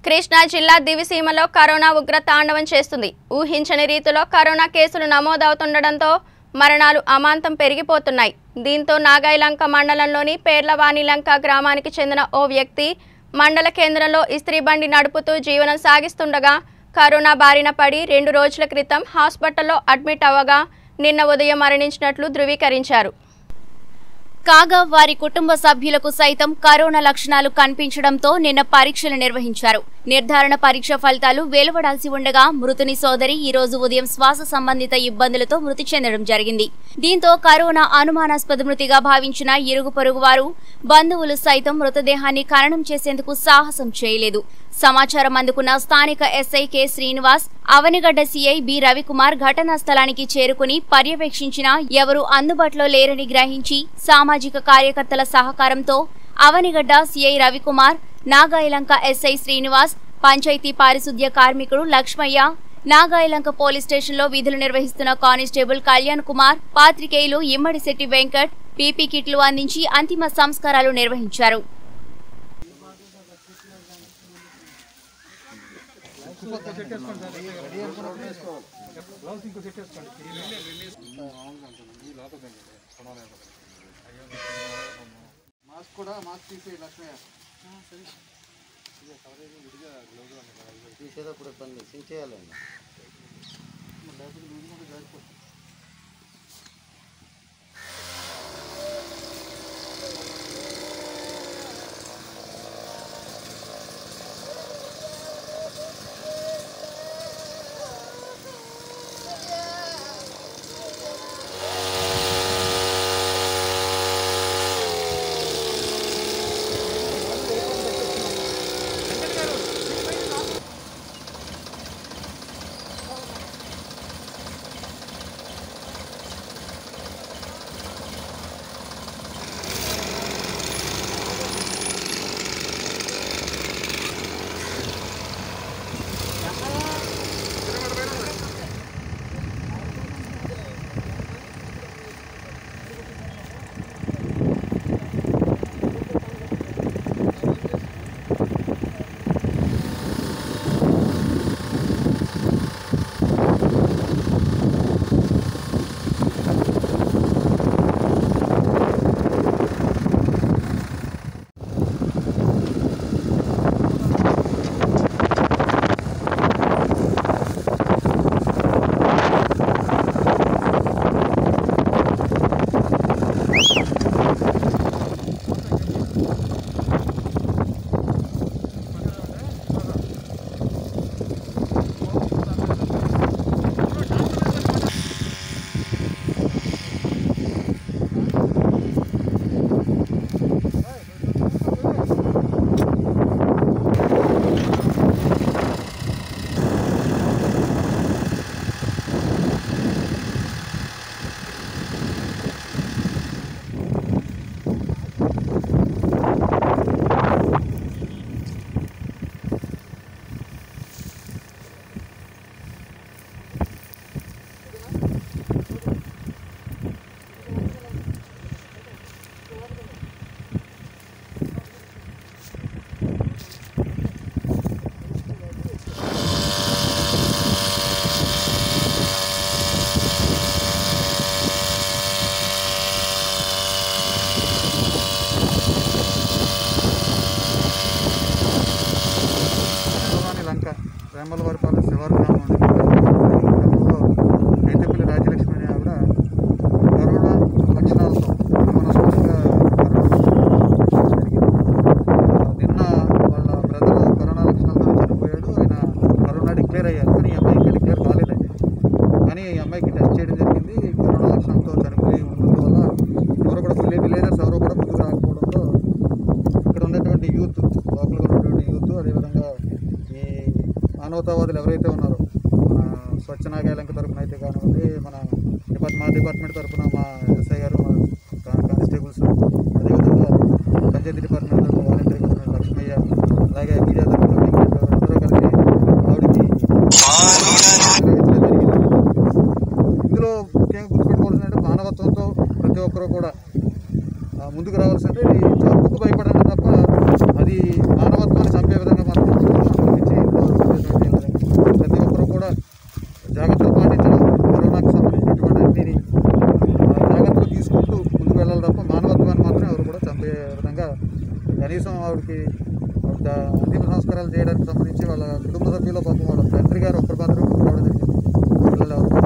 కృష్ణా జిల్లా దివిసీమలో కరోనా ఉగ్ర తాండవం చేస్తుంది ఊహించని రీతిలో కరోనా కేసులు నమోదవుతుండటంతో మరణాలు అమాంతం పెరిగిపోతున్నాయి దీంతో నాగాయలంక మండలంలోని పేర్లవాణిలంక గ్రామానికి చెందిన ఓ వ్యక్తి మండల కేంద్రంలో ఇస్త్రీ బండి నడుపుతూ జీవనం సాగిస్తుండగా కరోనా బారిన పడి రెండు రోజుల క్రితం హాస్పిటల్లో అడ్మిట్ అవ్వగా నిన్న ఉదయం మరణించినట్లు ధృవీకరించారు కాగా వారి కుటుంబ సభ్యులకు సైతం కరోనా లక్షణాలు కనిపించడంతో నిన్న పరీక్షలు నిర్వహించారు నిర్ధారణ పరీక్ష ఫలితాలు వెలువడాల్సి ఉండగా మృతుని సోదరి ఈ రోజు ఉదయం శ్వాస సంబంధిత ఇబ్బందులతో మృతి చెందడం జరిగింది దీంతో కరోనా అనుమానాస్పద మృతిగా భావించిన ఇరుగు పొరుగు వారు బంధువులు సైతం మృతదేహాన్ని ఖననం చేసేందుకు సాహసం చేయలేదు సమాచారం అందుకున్న స్థానిక SI K Srinivas Avanigadda CI B Ravikumar ఘటనా స్థలానికి చేరుకుని పర్యవేక్షించినా ఎవరూ అందుబాటులో లేరని గ్రహించి సామాజిక కార్యకర్తల సహకారంతో అవనిగడ్డ సీఐ రవికుమార్ నాగాయలంక ఎస్ఐ శ్రీనివాస్ పంచాయతీ పారిశుద్ధ్య కార్మికుడు లక్ష్మయ్య నాగాయలంక పోలీస్ స్టేషన్లో విధులు నిర్వహిస్తున్న కానిస్టేబుల్ కళ్యాణ్ కుమార్ పాత్రికేయులు ఇమ్మడిశెట్టి వెంకట్ పీపీ కిట్లు అందించి అంతిమ సంస్కారాలు నిర్వహించారు మాస్క్ కూడా మాస్క్ తీసే లక్ష్మయ్య తీసేటప్పుడు ఇబ్బంది సించేయాలండి శివవాణి లంక వేమలవారిపాలెం శివారు గ్రామం అండి గ్రామంలో ఐతేపల్లి రాజ్యలక్ష్మి అనే ఆవిడ కరోనా లక్షణాలతో మనస్ఫూర్తిగా కరోనా జరిగింది ఆ, నిన్న వాళ్ళ బ్రదర్ కరోనా లక్షణాలతో చనిపోయాడు ఆయన కరోనా డిక్లేర్ అయ్యారు కానీ ఈ అమ్మాయి ఇంకా డిక్లేర్ కాలేదండి కానీ ఈ అమ్మాయికి టెస్ట్ చేయడం జరిగింది కరోనా లక్షణాలతో చనిపోయి ఉన్నందువల్ల ఎవరు కూడా విలే విలేజర్స్ ఎవరు కూడా ముందుకు రాకపోవడంతో ఇక్కడ ఉన్నటువంటి యూత్ లోకల్గా ఉన్నటువంటి యూత్ అదేవిధంగా ఈ మానవతావాదులు ఎవరైతే ఉన్నారో మన స్వచ్ఛ నాగాలంక తరపున అయితే కానివ్వండి మన డిపార్ట్ మా డిపార్ట్మెంట్ తరపున మా ఎస్ఐ గారు మా కా- కానిస్టేబుల్స్ అదేవిధంగా పంచాయతీ డిపార్ట్మెంట్ తరపున వాలంటీర్గా ఉన్న లక్ష్మయ్య అలాగే మీడియా తరపున వెంకట్ అందరూ కలిసి ఆవిడకి నిర్వహించడం జరిగింది ఇందులో ముఖ్యంగా గుర్తుపెట్టుకోవాల్సిందంటే మానవత్వంతో ప్రతి ఒక్కరూ కూడా ఆ, ముందుకు రావాల్సిందే ఈ జబ్బుకు భయపడడం తప్ప అది మానవత్వాన్ని చంపే విధంగా మనం కనీసం ఆవిడకి ఆవిడ అంతిమ సంస్కారాలు చేయడానికి సంబంధించి వాళ్ళ కుటుంబ సభ్యుల పాపం వాళ్ళ తండ్రి గారు ఒక్కరు మాత్రం రావడం జరిగింది పిల్లలు ఎవరు